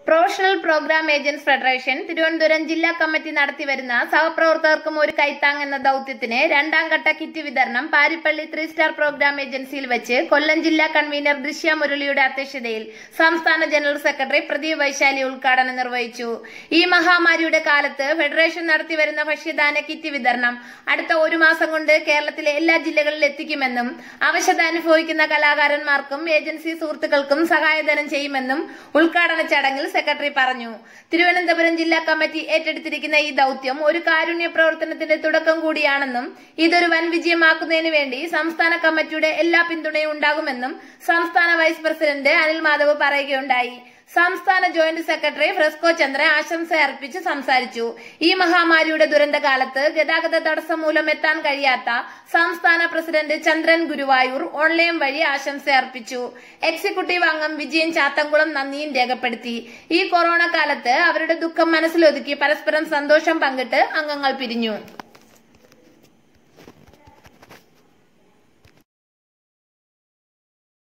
professional program agents federation Thiruvananthapuram ജില്ലാ committee നടത്തിവരുന്ന സഹപ്രവർത്തകർക്കും ഒരു കൈത്താങ് എന്ന ദൌത്യത്തിന് രണ്ടാം ഘട്ട കിറ്റ് വിതരണം പാരിപ്പള്ളി ത്രീ സ്റ്റാർ പ്രോഗ്രാം ഏജൻസിയിൽ വെച്ച് കൊല്ലം ജില്ലാ കൺവീനർ ദൃശ്യ മുരളിയുടെ അധ്യക്ഷതയിൽ സംസ്ഥാന ജനറൽ സെക്രട്ടറി പ്രദീപ് വൈശാലി ഉദ്ഘാടനം നിർവഹിച്ചു ഈ മഹാമാരിയുടെ കാലത്ത് ഫെഡറേഷൻ നടത്തിവരുന്ന ഭക്ഷ്യദാന കിറ്റ് വിതരണം അടുത്ത ഒരു മാസം കൊണ്ട് കേരളത്തിലെ എല്ലാ ജില്ലകളിൽ എത്തിക്കുമെന്നും അവശത അനുഭവിക്കുന്ന കലാകാരന്മാർക്കും ഏജൻസി സുഹൃത്തുക്കൾക്കും സഹായധനം ചെയ്യുമെന്നും ഉദ്ഘാടന ചടങ്ങിൽ സെക്രട്ടറി പറഞ്ഞു തിരുവനന്തപുരം ജില്ലാ കമ്മിറ്റി ഏറ്റെടുത്തിരിക്കുന്ന ഈ ദൌത്യം ഒരു കാരുണ്യ പ്രവർത്തനത്തിന്റെ തുടക്കം കൂടിയാണെന്നും ഇതൊരു വൻ വിജയമാക്കുന്നതിന് വേണ്ടി സംസ്ഥാന കമ്മിറ്റിയുടെ എല്ലാ പിന്തുണയും ഉണ്ടാകുമെന്നും സംസ്ഥാന വൈസ് പ്രസിഡന്റ് അനിൽ മാധവ് പറയുകയുണ്ടായി സംസ്ഥാന ജോയിന്റ് സെക്രട്ടറി ഫ്രെസ്കോ ചന്ദ്രൻ ആശംസ അർപ്പിച്ച് സംസാരിച്ചു ഈ മഹാമാരിയുടെ ദുരന്തകാലത്ത് ഗതാഗത തടസ്സം മൂലം എത്താൻ കഴിയാത്ത സംസ്ഥാന പ്രസിഡന്റ് ചന്ദ്രൻ ഗുരുവായൂർ ഓൺലൈൻ വഴി ആശംസ അർപ്പിച്ചു എക്സിക്യൂട്ടീവ് അംഗം വിജയൻ ചാത്തൻകുളം നന്ദിയും രേഖപ്പെടുത്തി ഈ കൊറോണ കാലത്ത് അവരുടെ ദുഃഖം മനസ്സിലൊതുക്കി പരസ്പരം സന്തോഷം പങ്കിട്ട് അംഗങ്ങൾ പിരിഞ്ഞു